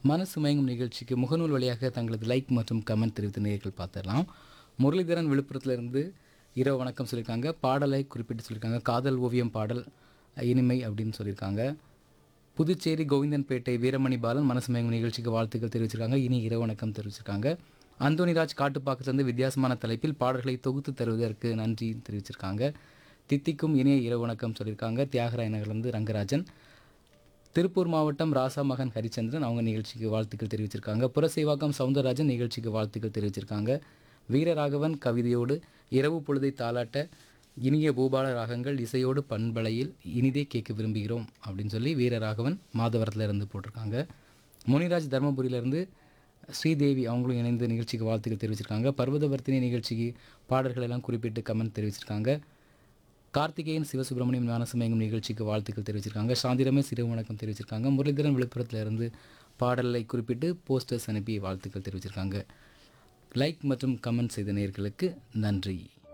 மனசு மயங்கும் நிகழ்ச்சிக்கு முகநூல் வழியாக தங்களது லைக் மற்றும் கமெண்ட் தெரிவித்த நேயர்கள் பார்த்துடலாம் முரளிதரன் விழுப்புரத்துலேருந்து இரவு வணக்கம் சொல்லியிருக்காங்க பாடலை குறிப்பிட்டு சொல்லியிருக்காங்க காதல் ஓவியம் பாடல் இனிமை அப்படின்னு சொல்லியிருக்காங்க புதுச்சேரி கோவிந்தன்பேட்டை வீரமணி பாலன் மனசு மயங்கும் நிகழ்ச்சிக்கு வாழ்த்துக்கள் தெரிவிச்சிருக்காங்க இனி இரவு வணக்கம் தெரிவிச்சிருக்காங்க அந்தோனிராஜ் காட்டுப்பாக்கத்திலிருந்து வித்தியாசமான தலைப்பில் பாடல்களை தொகுத்து தருவதற்கு நன்றி தெரிவிச்சிருக்காங்க தித்திக்கும் இனிய இரவு வணக்கம் சொல்லியிருக்காங்க தியாகராய நகர்லேருந்து ரங்கராஜன் திருப்பூர் மாவட்டம் ராசா மகன் ஹரிச்சந்திரன் அவங்க நிகழ்ச்சிக்கு வாழ்த்துக்கள் தெரிவிச்சிருக்காங்க புரசேவாக்கம் சவுந்தரராஜன் நிகழ்ச்சிக்கு வாழ்த்துக்கள் தெரிவிச்சிருக்காங்க வீரராகவன் கவிதையோடு இரவு பொழுதை தாளாட்ட இனிய பூபால ராகங்கள் இசையோடு பண்பலையில் இனிதே கேட்க விரும்புகிறோம் அப்படின்னு சொல்லி வீரராகவன் மாதவரத்தில் இருந்து போட்டிருக்காங்க முனிராஜ் தர்மபுரியிலேருந்து ஸ்ரீதேவி அவங்களும் இணைந்து நிகழ்ச்சிக்கு வாழ்த்துக்கள் தெரிவிச்சிருக்காங்க பர்வதவர்த்தினி நிகழ்ச்சிக்கு பாடல்கள் எல்லாம் குறிப்பிட்டு கமெண்ட் தெரிவிச்சிருக்காங்க கார்த்திகேயன் சிவசுப்பிரமணியம் ஞானசமயங்கும் நிகழ்ச்சிக்கு வாழ்த்துக்கள் தெரிவிச்சிருக்காங்க சாந்திரமே சிறு வணக்கம் தெரிவிச்சிருக்காங்க முரளிதரன் விழுப்புரத்தில் இருந்து பாடலை குறிப்பிட்டு போஸ்டர்ஸ் அனுப்பி வாழ்த்துக்கள் தெரிவிச்சிருக்காங்க லைக் மற்றும் கமெண்ட் செய்த நேயர்களுக்கு நன்றி